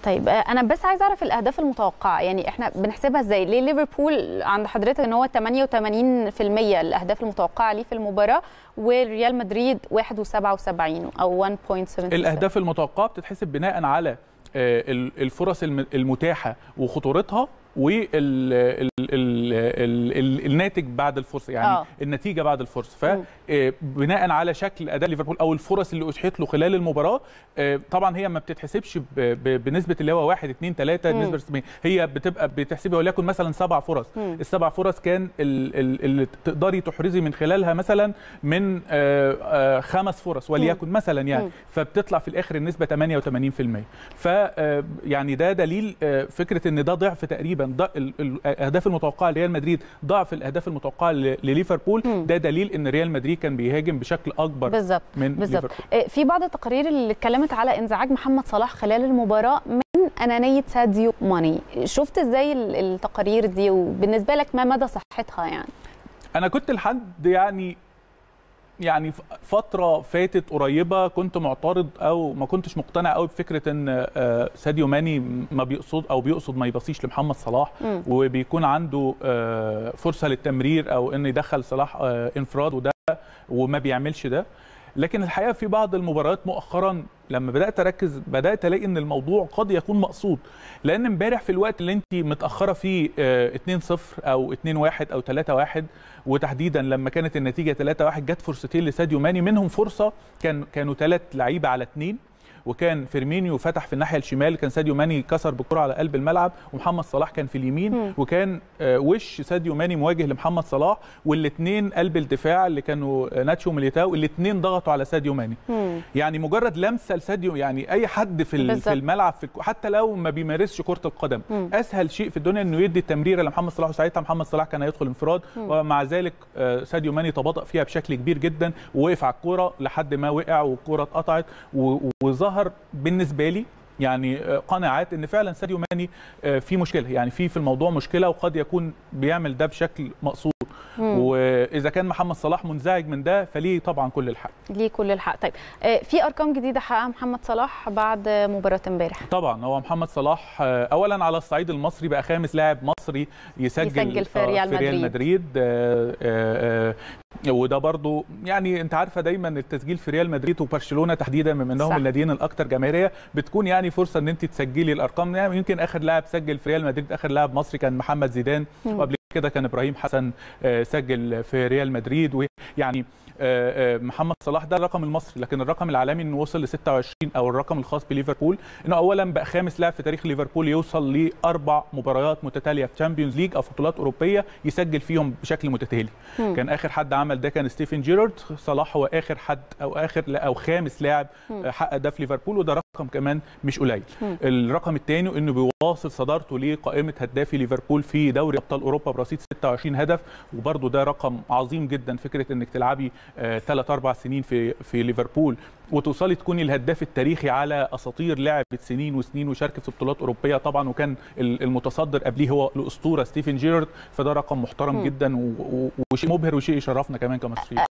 طيب آه، انا بس عايز اعرف الاهداف المتوقعه يعني احنا بنحسبها ازاي ليه ليفربول عند حضرتك ان هو 88% الاهداف المتوقعه ليه في المباراه وريال مدريد 1.77 او 1.7 الاهداف المتوقعه بتتحسب بناء على آه، ال- الفرص الم- المتاحه وخطورتها والناتج بعد الفرصه يعني آه. أوه. النتيجه بعد الفرصه مم. فبناء على شكل اداء ليفربول او الفرص اللي اتيحت له خلال المباراه آه، طبعا هي ما بتتحسبش ب- ب- بنسبه اللي هو 1 2 3 مم. نسبه رسميه هي بتبقى بتحسبها وليكن مثلا سبع فرص مم. السبع فرص كان ال- ال- اللي تقدري تحرزي من خلالها مثلا من آه، آه، خمس فرص وليكن مثلا يعني مم. فبتطلع في الاخر النسبه 88% ف آه، يعني ده دليل آه، فكره ان ده ضعف تقريبا ضع- ال- ال- الاهداف المتوقعه لريال مدريد ضعف الاهداف المتوقعه ل- لليفربول مم. ده دليل ان ريال مدريد كان بيهاجم بشكل اكبر بالظبط من بالظبط ليفربول آه، في بعض التقارير اللي اتكلمت على انزعاج محمد صلاح خلال المباراه من انانيه ساديو ماني شفت ازاي ال- التقارير دي وبالنسبه لك ما مدى صحتها يعني انا كنت لحد يعني يعني ف- فتره فاتت قريبه كنت معترض او ما كنتش مقتنع قوي بفكره ان آه، ساديو ماني ما بيقصد او بيقصد ما يبصيش لمحمد صلاح مم. وبيكون عنده آه، فرصه للتمرير او انه يدخل صلاح آه، انفراد وده وما بيعملش ده لكن الحقيقه في بعض المباريات مؤخرا لما بدات اركز بدات الاقي ان الموضوع قد يكون مقصود لان امبارح في الوقت اللي انت متاخره فيه آه، 2-0 او 2-1 او 3-1 وتحديدا لما كانت النتيجه 3-1 جت فرصتين لساديو ماني منهم فرصه كان كانوا ثلاث لعيبه على اثنين وكان فيرمينيو فتح في الناحيه الشمال كان ساديو ماني كسر بالكره على قلب الملعب ومحمد صلاح كان في اليمين مم. وكان آه، وش ساديو ماني مواجه لمحمد صلاح والاثنين قلب الدفاع اللي كانوا آه، ناتشو وميليتاو الاثنين ضغطوا على ساديو ماني مم. يعني مجرد لمسه لساديو يعني اي حد في ال- بالظبط. في الملعب في الك- حتى لو ما بيمارسش كره القدم مم. اسهل شيء في الدنيا انه يدي التمريره لمحمد صلاح وساعتها محمد صلاح كان هيدخل انفراد مم. ومع ذلك آه، ساديو ماني تباطأ فيها بشكل كبير جدا ووقف على الكوره لحد ما وقع والكوره اتقطعت و- وظهر بالنسبه لي يعني آه، قناعات ان فعلا ساديو ماني آه، في مشكله يعني في في الموضوع مشكله وقد يكون بيعمل ده بشكل مقصود مم. واذا كان محمد صلاح منزعج من ده فليه طبعا كل الحق ليه كل الحق طيب آه، في ارقام جديده حققها محمد صلاح بعد مباراه امبارح طبعا هو محمد صلاح آه، اولا على الصعيد المصري بقى خامس لاعب مصري يسجل, يسجل في آه، ريال في ريال مدريد. مدريد آه، آه، آه، وده برضو يعني انت عارفه دايما التسجيل في ريال مدريد وبرشلونه تحديدا بما انهم صح. الناديين الاكثر جماهيريه بتكون يعني فرصه ان انت تسجلي الارقام يعني يمكن اخر لاعب سجل في ريال مدريد اخر لاعب مصري كان محمد زيدان مم. وقبل كده كان ابراهيم حسن آه، سجل في ريال مدريد ويعني آه، آه، محمد صلاح ده الرقم المصري لكن الرقم العالمي انه وصل ل 26 او الرقم الخاص بليفربول انه اولا بقى خامس لاعب في تاريخ ليفربول يوصل لاربع مباريات متتاليه في تشامبيونز ليج او في بطولات اوروبيه يسجل فيهم بشكل متتالي مم. كان اخر حد عمل ده كان ستيفن جيرارد صلاح هو اخر حد او اخر او خامس لاعب مم. آه، حقق ده في ليفربول وده رقم كمان مش قليل مم. الرقم الثاني انه بيواصل صدارته لقائمه هدافي ليفربول في دوري ابطال اوروبا برصيد 26 هدف وبرده ده رقم عظيم جدا فكره انك تلعبي ثلاث اربع سنين في في ليفربول وتوصلي تكوني الهداف التاريخي على اساطير لعبت سنين وسنين وشاركت في بطولات اوروبيه طبعا وكان ال- المتصدر قبليه هو الاسطوره ستيفن جيرارد فده رقم محترم مم. جدا و- و- وشيء مبهر وشيء يشرفنا كمان كمصريين